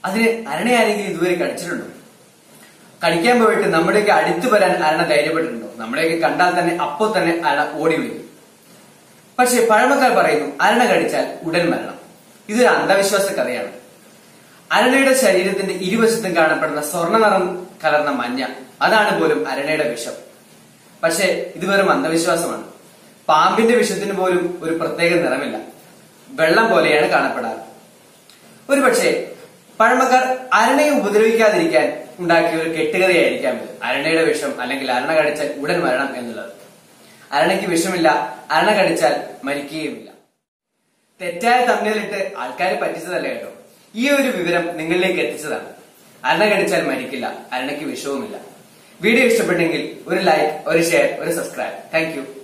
അതിന് അരണയെ ആരെങ്കിലും ഇതുവരെ കടിച്ചിട്ടുണ്ടോ കടിക്കാൻ പോയിട്ട് നമ്മുടെയൊക്കെ അടുത്ത് വരാൻ അരണ ധൈര്യപ്പെട്ടിട്ടുണ്ടോ നമ്മളെയൊക്കെ കണ്ടാൽ തന്നെ അപ്പോൾ തന്നെ അരണ ഓടി വിളിക്കും പക്ഷെ പഴമക്കാർ പറയുന്നു അരണ കടിച്ചാൽ ഉടൻ മരണം ഇതൊരു അന്ധവിശ്വാസ കഥയാണ് അരണയുടെ ശരീരത്തിന്റെ ഇരുവശത്തും കാണപ്പെടുന്ന സ്വർണ്ണ നിറം കലർന്ന മഞ്ഞ അതാണ് പോലും അരണയുടെ വിഷം പക്ഷെ ഇത് വെറും അന്ധവിശ്വാസമാണ് പാമ്പിന്റെ വിഷത്തിന് പോലും ഒരു പ്രത്യേക നിറമില്ല വെള്ളം പോലെയാണ് കാണപ്പെടാറ് ഒരു പക്ഷേ പഴമക്കാർ അരണയെ ഉപദ്രവിക്കാതിരിക്കാൻ ഉണ്ടാക്കിയ ഒരു കെട്ടുകഥയായിരിക്കാം ഇത് അരണയുടെ വിഷം അല്ലെങ്കിൽ അരണ കടിച്ചാൽ ഉടൻ മരണം എന്നുള്ളത് അരണയ്ക്ക് വിഷമില്ല അരണ കടിച്ചാൽ മരിക്കുകയുമില്ല തെറ്റായ തമ്മിലിട്ട് ആൾക്കാരെ പറ്റിച്ചതല്ല കേട്ടോ ഈ ഒരു വിവരം നിങ്ങളിലേക്ക് എത്തിച്ചതാണ് അരണ കടിച്ചാൽ മരിക്കില്ല അരണയ്ക്ക് വിഷവുമില്ല വീഡിയോ ഇഷ്ടപ്പെട്ടെങ്കിൽ ഒരു ലൈക്ക് ഒരു ഷെയർ ഒരു സബ്സ്ക്രൈബ് താങ്ക്